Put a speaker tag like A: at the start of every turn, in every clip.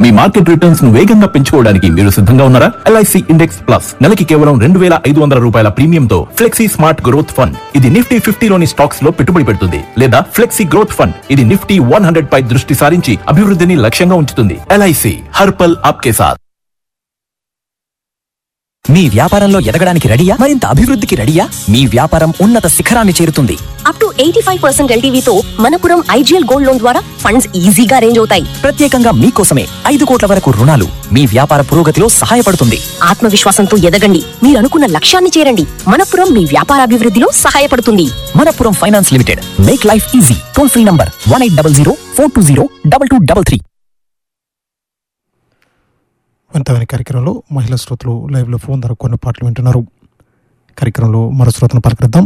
A: మీ market returns ను వేగంగా పెంచుకోవడానికి మీరు సిద్ధంగా ఉన్నారా ఎల్ఐసి ఇండెక్స్ ప్లస్ నెలకి కేవలం రెండు వేల ఐదు వందల రూపాయల ప్రీమియంతో ఫ్లెక్సీ స్మార్ట్ గ్రోత్ ఫండ్ ఇది నిఫ్టీ ఫిఫ్టీలోని స్టాక్స్ లో పెట్టుబడి పెడుతుంది లేదా ఫ్లెక్సీ గ్రోత్ ఫండ్ ఇది నిఫ్టీ వన్ హండ్రెడ్ పై దృష్టి సారించి అభివృద్ధిని లక్ష్యంగా ఉంచుతుంది ఎల్ఐసి హర్పల్ ఆప్కే సాథ్
B: మీ వ్యాపారంలో ఎదగడానికి రెడీయా మరింత అభివృద్ధికి రెడీయా మీ వ్యాపారం ఉన్నత శిఖరాన్ని చేరుతుంది
C: up to eighty five percent ఎల్టీవీతో మనపురం ఐజీఎల్ గోల్డ్ లోన్ ద్వారా ఫండ్స్ ఈజీగా అరేంజ్ అవుతాయి
B: ప్రత్యేకంగా మీకోసమే ఐదు కోట్ల వరకు రుణాలు మీ వ్యాపార పురోగతిలో సహాయపడుతుంది
C: ఆత్మవిశ్వాసంతో ఎదగండి మీరు అనుకున్న లక్ష్యాన్ని చేరండి మనపురం మీ వ్యాపార అభివృద్ధిలో సహాయపడుతుంది
B: Manappuram finance limited make life easy toll free number one eight double zero four two zero double two double three
D: వంతమైన కార్యక్రమంలో మహిళా శ్రోతలు లైవ్లో ఫోన్ ద్వారా కొన్ని పాటలు వింటున్నారు కార్యక్రమంలో మరో శ్రోతను పలకరిద్దాం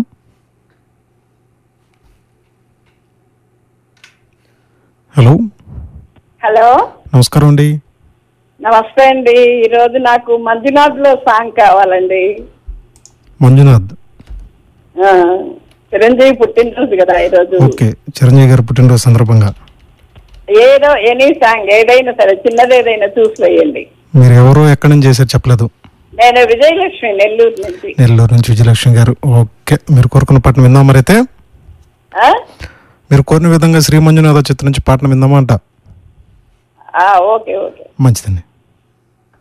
D: హలో
E: హలో
D: నమస్కారం అండి
E: నమస్తే అండి ఈరోజు నాకు మంజునాథ్ లో సాంగ్ కావాలండి
D: మంజునాథ్
E: ఆ, చిరంజీవి పుట్టినరోజు కదా ఈరోజు
D: ఓకే చిరంజీవి గారి పుట్టినరోజు సందర్భంగా
E: ఏదో ఎనీ సాంగ్ ఏదైనా సరే చిన్నది ఏదైనా చూసి వేయండి
D: మీరు ఎవరో ఎక్కడి నుంచి చేశారు చెప్పలేదు
E: నేను విజయలక్ష్మి నెల్లూరు నుంచి
D: నెల్లూరు నుంచి విజయలక్ష్మి గారు ఓకే మీరు కోరుకున్న పాటను విందాం మరైతే
E: ఆ?
D: మీరు కోరిన విధంగా శ్రీ మంజునాథ చిత్రం నుంచి పాటను విందామా అంట
E: ఆ, ఓకే ఓకే
D: మంచిదండి